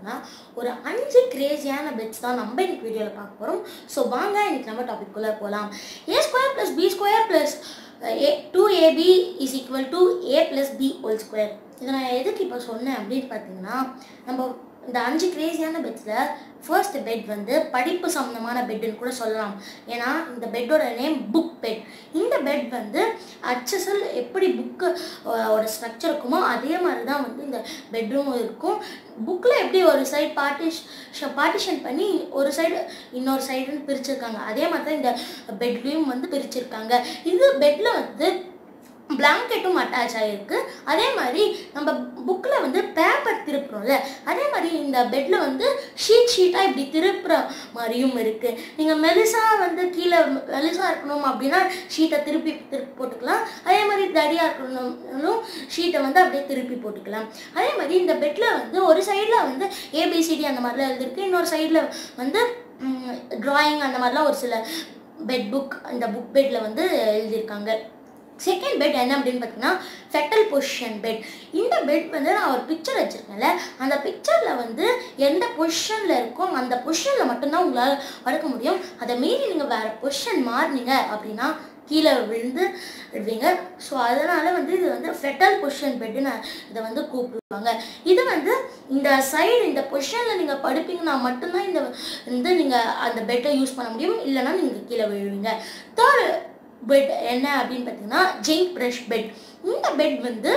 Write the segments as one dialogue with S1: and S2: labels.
S1: பார்த்தீங்கன்னா ஒரு அஞ்சு கிரேசியான பெட்ஸ் தான் நம்ம இன்னைக்கு வீடியோவில் பார்க்க போகிறோம் ஸோ வாங்க இன்னைக்கு நம்ம டாபிக்குள்ளே போகலாம் A square plus B square plus A two AB is equal to A plus B whole square இதை நான் எதுக்கு இப்போ சொன்னேன் அப்படின்னு பார்த்தீங்கன்னா நம்ம இந்த அஞ்சு கிரேசியான பெட்ஸில் ஃபர்ஸ்ட் பெட் வந்து படிப்பு சம்மந்தமான பெட்டுன்னு கூட சொல்லலாம் ஏன்னா இந்த பெட்டோட நேம் புக் பெட் இந்த பெட் வந்து அச்சசல் எப்படி புக்கு ஓட ஸ்ட்ரக்சர் இருக்குமோ அதே மாதிரி தான் வந்து இந்த பெட்ரூம் இருக்கும் புக்கில் எப்படி ஒரு சைடு பார்ட்டிஷ் பார்ட்டிஷன் பண்ணி ஒரு சைடு இன்னொரு சைடுன்னு பிரிச்சிருக்காங்க அதே மாதிரி தான் இந்த பெட்லேயும் வந்து பிரிச்சிருக்காங்க இது பெட்டில் வந்து பிளாங்கெட்டும் அட்டாச் ஆகிருக்கு அதே மாதிரி நம்ம புக்கில் வந்து பேப்பர் திருப்புறோம்ல அதே மாதிரி இந்த பெட்டில் வந்து ஷீட் ஷீட்டாக இப்படி திருப்புற மாதிரியும் இருக்குது நீங்கள் மெலிசாக வந்து கீழே மெலிசாக இருக்கணும் அப்படின்னா ஷீட்டை திருப்பி திருப்பி போட்டுக்கலாம் அதே மாதிரி தடியாக இருக்கணும் ஷீட்டை வந்து அப்படியே திருப்பி போட்டுக்கலாம் அதே மாதிரி இந்த பெட்டில் வந்து ஒரு சைடில் வந்து ஏபிசிடி அந்த மாதிரிலாம் எழுதிருக்கு இன்னொரு சைடில் வந்து ட்ராயிங் அந்த மாதிரிலாம் ஒரு சில பெட் புக் இந்த புக் பெட்டில் வந்து எழுதியிருக்காங்க செகண்ட் பெட் என்ன அப்படின்னு பார்த்தீங்கன்னா ஃபெட்டல் பொசிஷன் பெட் இந்த பெட் வந்து நான் ஒரு பிக்சர் வச்சுருக்கேன்ல அந்த பிக்சரில் வந்து எந்த பொசிஷனில் இருக்கோ அந்த பொசிஷனில் மட்டும்தான் உங்களால் படுக்க முடியும் அதை மீறி நீங்கள் வேறு பொசிஷன் மாறினீங்க அப்படின்னா கீழே விழுந்து விடுவீங்க ஸோ அதனால் வந்து இது வந்து ஃபெட்டல் பொசிஷன் பெட்டுன்னு இதை வந்து கூப்பிடுவாங்க இது வந்து இந்த சைடு இந்த பொசிஷனில் நீங்கள் படுப்பீங்கன்னா மட்டும்தான் இந்த வந்து நீங்கள் அந்த பெட்டை யூஸ் பண்ண முடியும் இல்லைன்னா நீங்கள் கீழே விழுவீங்க தேர்ட் பெட் என்ன அப்படின்னு பார்த்தீங்கன்னா ஜெயிண்ட் ப்ரஷ் பெட் இந்த பெட் வந்து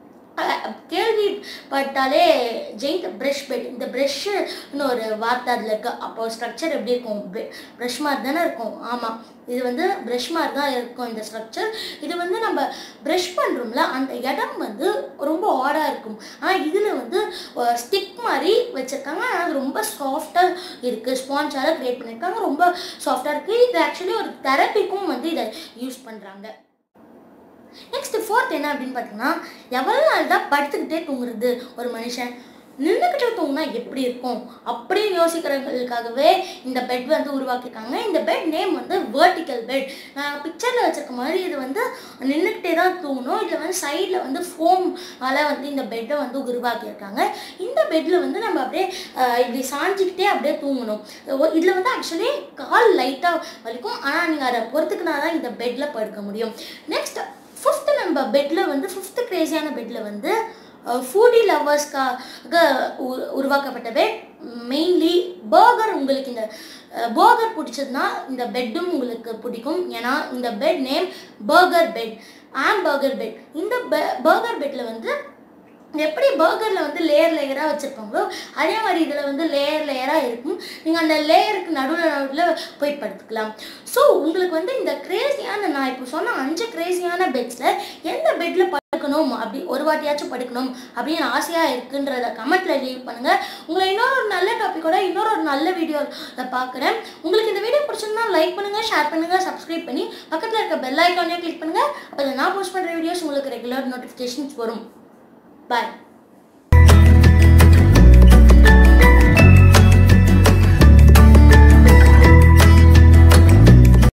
S1: கேள்விப்பட்டாலே ஜெயிண்ட் ப்ரஷ் பெட் இந்த ப்ரெஷ்ஷுன்னு ஒரு வார்த்தை அதில் இருக்குது அப்போ ஸ்ட்ரக்சர் எப்படி இருக்கும் ப்ரஷ் மாதிரி தானே இருக்கும் ஆமாம் இது வந்து ப்ரஷ் மாதிரி தான் இருக்கும் இந்த ஸ்ட்ரக்சர் இது வந்து நம்ம ப்ரஷ் பண்ணுறோம்ல அந்த இடம் வந்து ரொம்ப ஆடாக இருக்கும் ஆனால் இதில் வந்து ஸ்டிக் மாதிரி வச்சுருக்காங்க ஆனால் அது ரொம்ப சாஃப்டாக இருக்குது ஸ்பான்ஸால் க்ரியேட் பண்ணியிருக்காங்க ரொம்ப சாஃப்டாக இருக்குது இது ஆக்சுவலி ஒரு தெரப்பிக்கும் வந்து இதை யூஸ் பண்ணுறாங்க நெக்ஸ்ட் ஃபோர்த் என்ன அப்படின்னு பார்த்தீங்கன்னா எவ்வளோ நாள் தான் படுத்துக்கிட்டே தூங்குறது ஒரு மனுஷன் நின்றுக்கிட்டே தூங்கினா எப்படி இருக்கும் அப்படின்னு யோசிக்கிறவங்களுக்காகவே இந்த பெட் வந்து உருவாக்கியிருக்காங்க இந்த பெட் நேம் வந்து வேர்ட்டிக்கல் பெட் நான் பிக்சரில் வச்சுருக்க மாதிரி இது வந்து நின்றுக்கிட்டே தான் தூங்கணும் இதில் வந்து சைடில் வந்து ஃபோமால் வந்து இந்த பெட்டை வந்து உருவாக்கியிருக்காங்க இந்த பெட்டில் வந்து நம்ம அப்படியே இப்படி சாஞ்சிக்கிட்டே அப்படியே தூங்கணும் இதில் வந்து ஆக்சுவலி கால் லைட்டாக வலிக்கும் ஆனால் நீங்கள் அதை பொறுத்துக்கினா தான் இந்த பெட்டில் படுக்க முடியும் நெக்ஸ்ட் ஃபிஃப்த்து நம்ம பெட்டில் வந்து ஃபிஃப்த்து க்ரேசியான பெட்டில் வந்து ஃபுடி லவ்வர்ஸ்க்காக உருவாக்கப்பட்ட பெட் மெயின்லி பர்கர் உங்களுக்கு இந்த பர்கர் பிடிச்சதுன்னா இந்த பெட்டும் உங்களுக்கு பிடிக்கும் ஏன்னா இந்த பெட் நேம் பர்கர் பெட் ஆம் பர்கர் பெட் இந்த பர்கர் பெட்டில் வந்து எப்படி பர்கரில் வந்து லேயர் லேயராக வச்சுருப்பாங்களோ அதே மாதிரி இதில் வந்து லேயர் லேயராக இருக்கும் நீங்கள் அந்த லேயருக்கு நடுவில் நடுவில் போய் படுத்துக்கலாம் ஸோ உங்களுக்கு வந்து இந்த கிரேசியான நான் இப்போ சொன்ன அஞ்சு கிரேசியான பெட்ஸில் எந்த பெட்டில் படுக்கணும் அப்படி ஒரு வாட்டியாச்சும் படுக்கணும் அப்படின்னு ஆசையாக இருக்குன்றத கமெண்ட்டில் லீவ் பண்ணுங்கள் உங்களை இன்னொரு ஒரு நல்ல டாப்பிக்கோட இன்னொரு ஒரு நல்ல வீடியோவில் பார்க்குறேன் உங்களுக்கு இந்த வீடியோ பிடிச்சிருந்தா லைக் பண்ணுங்கள் ஷேர் பண்ணுங்கள் சப்ஸ்கிரைப் பண்ணி பக்கத்தில் இருக்க பெல் ஐக்கானையும் கிளிக் பண்ணுங்கள் அப்போ நான் போஸ்ட் பண்ணுற வீடியோஸ் உங்களுக்கு ரெகுலர் நோட்டிஃபிகேஷன்ஸ் வரும் Bye.